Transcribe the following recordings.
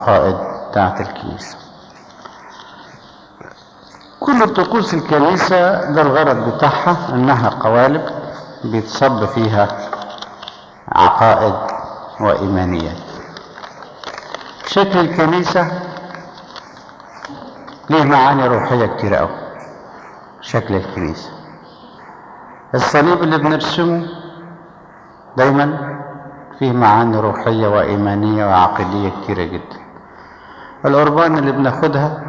قائد بتاعت الكنيسة كل طقوس الكنيسة ده الغرض بتاعها انها قوالب بيتصب فيها عقائد وإيمانيات شكل الكنيسة ليه معاني روحية كتير أوي شكل الكنيسة الصليب اللي بنرسمه دايما فيه معاني روحية وإيمانية وعقيدية كتيرة جدا القربان اللي بناخدها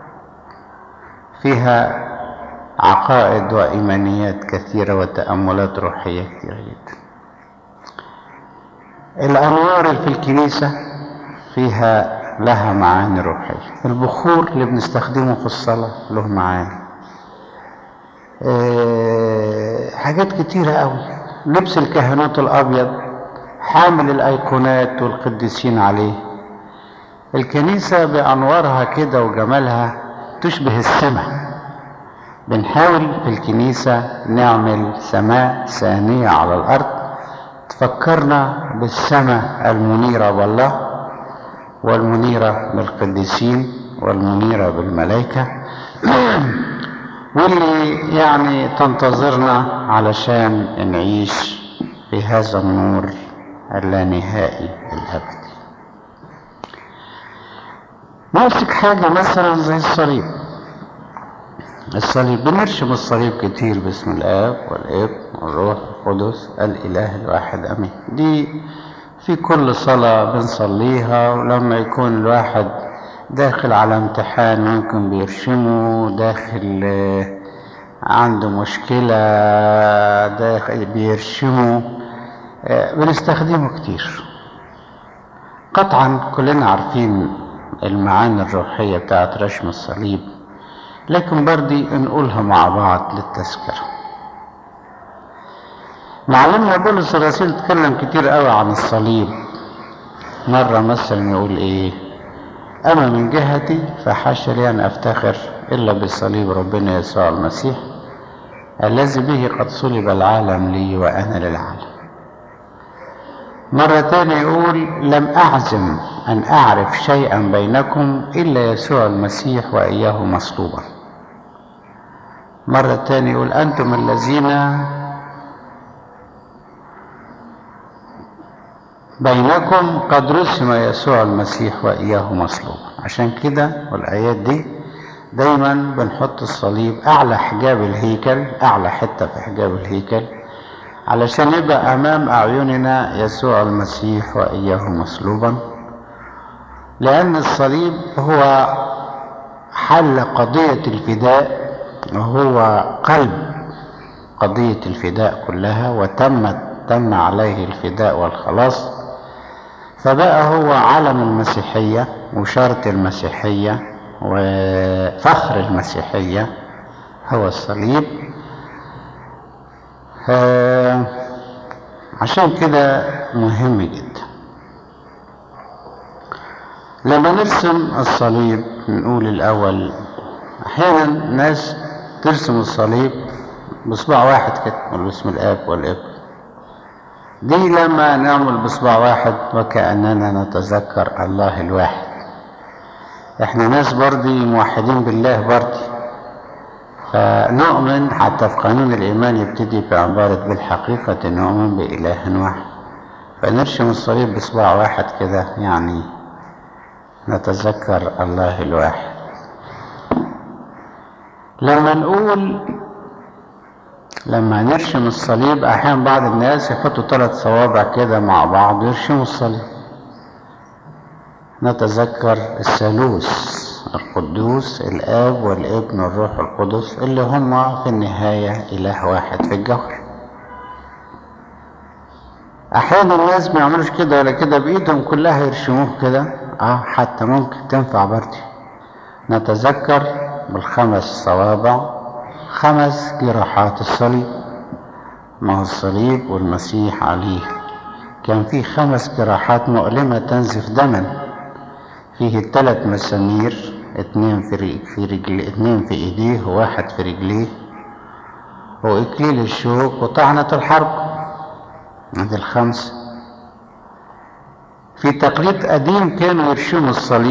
فيها عقائد وإيمانيات كثيرة وتأملات روحية كثيرة جدا الأنوار اللي في الكنيسة فيها لها معاني روحية البخور اللي بنستخدمه في الصلاة له معاني أه حاجات كتيرة قوي لبس الكهنوت الأبيض حامل الأيقونات والقديسين عليه الكنيسة بأنوارها كده وجمالها تشبه السماء بنحاول في الكنيسة نعمل سماء ثانية على الأرض تفكرنا بالسماء المنيرة بالله والمنيرة بالقديسين والمنيرة بالملائكة واللي يعني تنتظرنا علشان نعيش في هذا النور اللانهائي الأبدي ماسك حاجة مثلا زي الصليب الصليب بنرشم الصليب كتير باسم الآب والابن والروح القدس الإله الواحد أمين دي في كل صلاة بنصليها ولما يكون الواحد داخل على امتحان ممكن بيرشمه داخل عنده مشكلة داخل بيرشمه بنستخدمه كتير قطعا كلنا عارفين المعاني الروحية بتاعت رشم الصليب لكن بردي نقولها مع بعض للتذكرة معلمنا بولس الرسول اتكلم كتير قوي عن الصليب مرة مثلا يقول ايه اما من جهتي فحاشا لي ان افتخر الا بصليب ربنا يسوع المسيح الذي به قد صلب العالم لي وانا للعالم مرة تانية يقول لم أعزم أن أعرف شيئا بينكم إلا يسوع المسيح وإياه مصلوبا مرة تانية يقول أنتم الذين بينكم قد رسم يسوع المسيح وإياه مصلوبا عشان كده والآيات دي دايما بنحط الصليب أعلى حجاب الهيكل أعلى حتة في حجاب الهيكل علشان يبقى أمام أعيننا يسوع المسيح وإياه مصلوبا لأن الصليب هو حل قضية الفداء وهو قلب قضية الفداء كلها وتمت تم عليه الفداء والخلاص فبقى هو علم المسيحية وشرط المسيحية وفخر المسيحية هو الصليب آه عشان كده مهم جدا لما نرسم الصليب نقول الأول أحيانا ناس ترسم الصليب بصباع واحد كده باسم الآب والابن دي لما نعمل بصباع واحد وكأننا نتذكر الله الواحد احنا ناس برضي موحدين بالله برضي فنؤمن حتى في قانون الإيمان يبتدي بعبارة بالحقيقة نؤمن بإله واحد فنرشم الصليب بصباع واحد كده يعني نتذكر الله الواحد لما نقول لما نرشم الصليب أحيانا بعض الناس يحطوا ثلاث صوابع كده مع بعض ويرشموا الصليب نتذكر الثالوث القدوس الآب والابن والروح القدس اللي هما في النهاية إله واحد في الجوهر أحيانا الناس ما يعملوش كده ولا كده بإيدهم كلها يرشموه كده اه حتى ممكن تنفع برضه نتذكر بالخمس صوابع خمس جراحات الصليب ما هو الصليب والمسيح عليه كان فيه خمس جراحات مؤلمة تنزف دما فيه الثلاث مسامير اتنين في رجل في رجل اتنين في ايديه وواحد في رجليه واكليل الشوك وطعنة الحرب هذه الخمس في تقليد قديم كانوا يرشموا الصليب